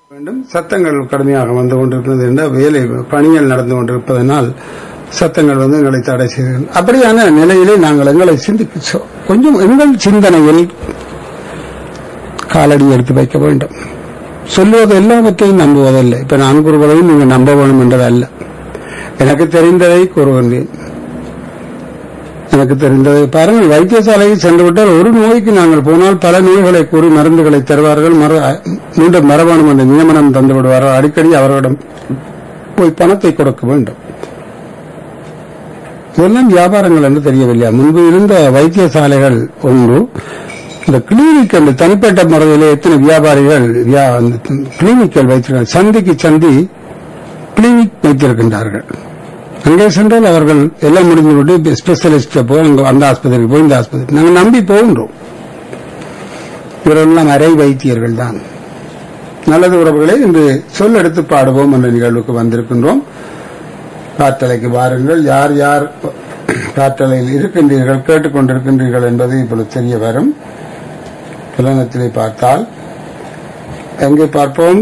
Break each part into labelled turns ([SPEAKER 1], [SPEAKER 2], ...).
[SPEAKER 1] வேண்டும் சத்தங்கள் கடுமையாக வந்து கொண்டிருக்கிறது என்ற வேலை பணிகள் நடந்து கொண்டிருப்பதனால் சத்தங்கள் வந்து எங்களை தடை செய்கிறது அப்படியான நிலையிலே நாங்கள் எங்களை சிந்திக்க கொஞ்சம் எங்கள் சிந்தனையில் காலடி எடுத்து வைக்க வேண்டும் சொல்லுவது எல்லாவற்றையும் நம்புவதில்லை இப்ப நான் கூறுவதையும் நீங்க நம்ப வேண்டும் என்றதல்ல எனக்கு தெரிந்ததை கூறுகின்றேன் எனக்கு தெரிந்ததை பாருங்கள் வைத்தியசாலையில் சென்று விட்டால் ஒரு நோய்க்கு நாங்கள் போனால் பல நோய்களை கூறி மருந்துகளை தருவார்கள் மறு மீண்டும் மரபணு என்ற நியமனம் தந்து விடுவார்கள் அடிக்கடி அவர்களிடம் போய் பணத்தை கொடுக்க வேண்டும் இதெல்லாம் வியாபாரங்கள் என்று தெரியவில்லை முன்பு இருந்த வைத்தியசாலைகள் ஒன்று இந்த கிளினிக் அந்த தனிப்பட்ட முறையிலே எத்தனை வியாபாரிகள் வியா- அந்த கிளினிக்கல் வைத்திருக்கிறார்கள் சந்திக்கு சந்தி கிளினிக் வைத்திருக்கின்றார்கள் அங்கே சென்றால் அவர்கள் எல்லாம் முடிஞ்சு விட்டு ஸ்பெஷலிஸ்ட் போய் அங்க அந்த ஆஸ்பத்திரிக்கு போய் இந்த ஆஸ்பத்திரி நாங்கள் நம்பி போகின்றோம் இவரெல்லாம் அரை வைத்தியர்கள் தான் நல்லது உறவுகளே இன்று சொல் எடுத்து பாடுவோம் என்ற நிகழ்வுக்கு வந்திருக்கின்றோம் காற்றலைக்கு வாருங்கள் யார் யார் காற்றலையில் இருக்கின்றீர்கள் கேட்டுக்கொண்டிருக்கின்றீர்கள் என்பது இப்பொழுது தெரிய வரும் புலனத்திலே பார்த்தால் எங்கே பார்ப்போம்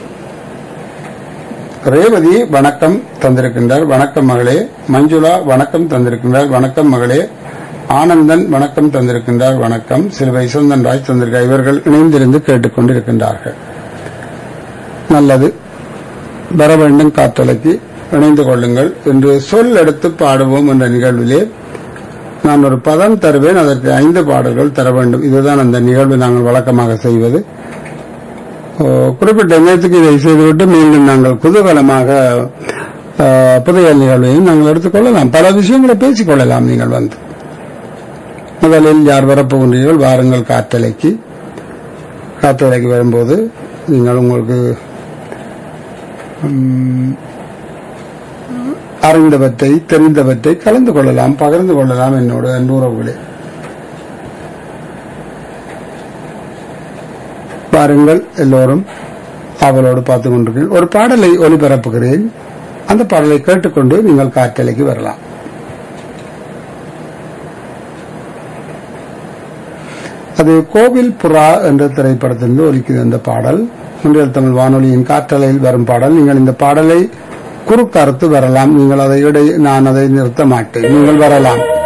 [SPEAKER 1] ரேவதி வணக்கம் தந்திருக்கின்றார் வணக்கம் மகளே மஞ்சுளா வணக்கம் தந்திருக்கின்றார் வணக்கம் மகளே ஆனந்தன் வணக்கம் தந்திருக்கின்றார் வணக்கம் சிலுவை சுந்தன் ராஜ் தந்திருக்கார் இவர்கள் இணைந்திருந்து கேட்டுக்கொண்டிருக்கின்றார்கள் நல்லது வர வேண்டும் காற்றலைக்கு இணைந்து கொள்ளுங்கள் என்று சொல் எடுத்து பாடுவோம் என்ற நிகழ்விலே நான் ஒரு பதம் தருவேன் அதற்கு ஐந்து பாடல்கள் தர வேண்டும் இதுதான் அந்த நிகழ்வு நாங்கள் வழக்கமாக செய்வது ஓ, குறிப்பிட்ட நேரத்துக்கு இதை செய்துவிட்டு மீண்டும் நாங்கள் குதூகலமாக ஆ, புதைய நிகழ்வையும் நாங்கள் எடுத்துக்கொள்ளலாம் பல விஷயங்களை பேசிக் கொள்ளலாம் நீங்கள் வந்து முதலில் யார் வரப்போகின்றீர்கள் வாருங்கள் காற்றலைக்கு காற்றலைக்கு வரும்போது நீங்கள் உங்களுக்கு ம், அறிந்தவற்றை தெரிந்தவற்றை கலந்து கொள்ளலாம் பகிர்ந்து கொள்ளலாம் என்னோட அன்பு உறவுகளே பாருங்கள் எல்லோரும் அவளோடு பார்த்துக் கொண்டிருக்கிறேன் ஒரு பாடலை ஒலிபரப்புகிறேன் அந்த பாடலை கேட்டுக்கொண்டு நீங்கள் காற்றலைக்கு வரலாம் அது கோவில் புறா என்ற திரைப்படத்திலிருந்து ஒலிக்குது அந்த பாடல் முன்றியல் தமிழ் வானொலியின் காற்றலையில் வரும் பாடல் நீங்கள் இந்த பாடலை குறுக்கறுத்து வரலாம் நீங்கள் அதை இடை நான் அதை நிறுத்த மாட்டேன் நீங்கள் வரலாம்